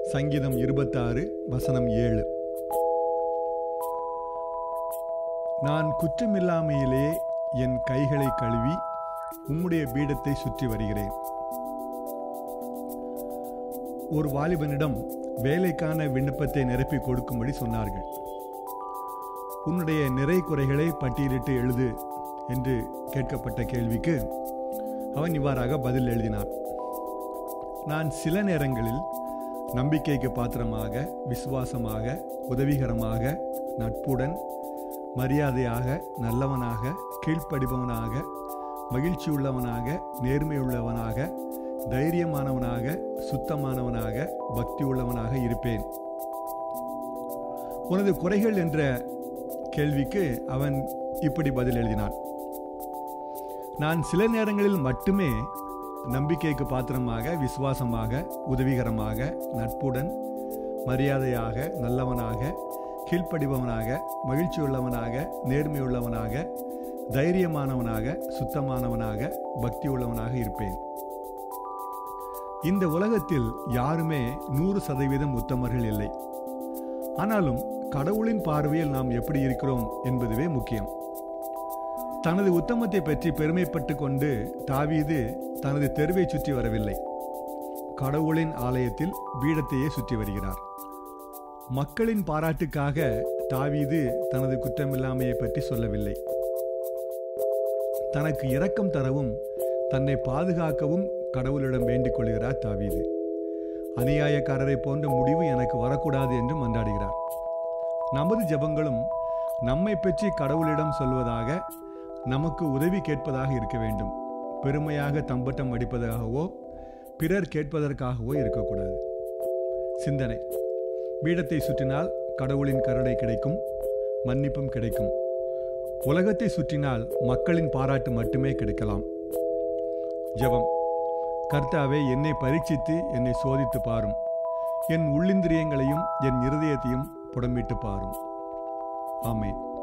சங்கீதம் இருபத்தாறு வசனம் ஏழு நான் குற்றமில்லாமையிலே என் கைகளை கழுவி உம்முடைய பீடத்தை சுற்றி வருகிறேன் ஒரு வாலிபனிடம் வேலைக்கான விண்ணப்பத்தை நிரப்பி கொடுக்கும்படி சொன்னார்கள் உன்னுடைய நிறை குறைகளை பட்டியலிட்டு எழுது என்று கேட்கப்பட்ட கேள்விக்கு அவன் இவ்வாறாக பதில் எழுதினான் நான் சில நேரங்களில் நம்பிக்கைக்கு பாத்திரமாக விசுவாசமாக உதவிகரமாக நட்புடன் மரியாதையாக நல்லவனாக கீழ்ப்படிபவனாக மகிழ்ச்சியுள்ளவனாக நேர்மையுள்ளவனாக தைரியமானவனாக சுத்தமானவனாக பக்தி உள்ளவனாக இருப்பேன் உனது குறைகள் என்ற கேள்விக்கு அவன் இப்படி பதில் எழுதினான் நான் சில நேரங்களில் மட்டுமே நம்பிக்கைக்கு பாத்திரமாக விசுவாசமாக உதவிகரமாக நட்புடன் மரியாதையாக நல்லவனாக கீழ்ப்படிபவனாக மகிழ்ச்சியுள்ளவனாக நேர்மையுள்ளவனாக தைரியமானவனாக சுத்தமானவனாக பக்தி உள்ளவனாக இருப்பேன் இந்த உலகத்தில் யாருமே நூறு சதவீதம் உத்தமர்கள் இல்லை ஆனாலும் கடவுளின் பார்வையில் நாம் எப்படி இருக்கிறோம் என்பதுவே முக்கியம் தனது உத்தமத்தை பற்றி பெருமைப்பட்டு கொண்டு தாவீது தனது தெருவை சுற்றி வரவில்லை கடவுளின் ஆலயத்தில் பீடத்தையே சுற்றி வருகிறார் மக்களின் பாராட்டுக்காக தாவீது தனது குற்றமில்லாமையை பற்றி சொல்லவில்லை தனக்கு இரக்கம் தரவும் தன்னை பாதுகாக்கவும் கடவுளிடம் வேண்டிக் கொள்கிறார் தாவீது அநியாயக்காரரை போன்ற முடிவு எனக்கு வரக்கூடாது என்று மன்றாடுகிறார் நமது ஜபங்களும் நம்மை பற்றி கடவுளிடம் சொல்வதாக நமக்கு உதவி கேட்பதாக இருக்க வேண்டும் பெருமையாக தம்பட்டம் அடிப்பதாகவோ பிறர் கேட்பதற்காகவோ இருக்கக்கூடாது சிந்தனை பீடத்தை சுற்றினால் கடவுளின் கருணை கிடைக்கும் மன்னிப்பும் கிடைக்கும் உலகத்தை சுற்றினால் மக்களின் பாராட்டு மட்டுமே கிடைக்கலாம் ஜபம் கர்த்தாவே என்னை பரீட்சித்து என்னை சோதித்து பாரும் என் உள்ளிந்திரியங்களையும் என் இருதயத்தையும் புடமிட்டு பாரும் ஆமேன்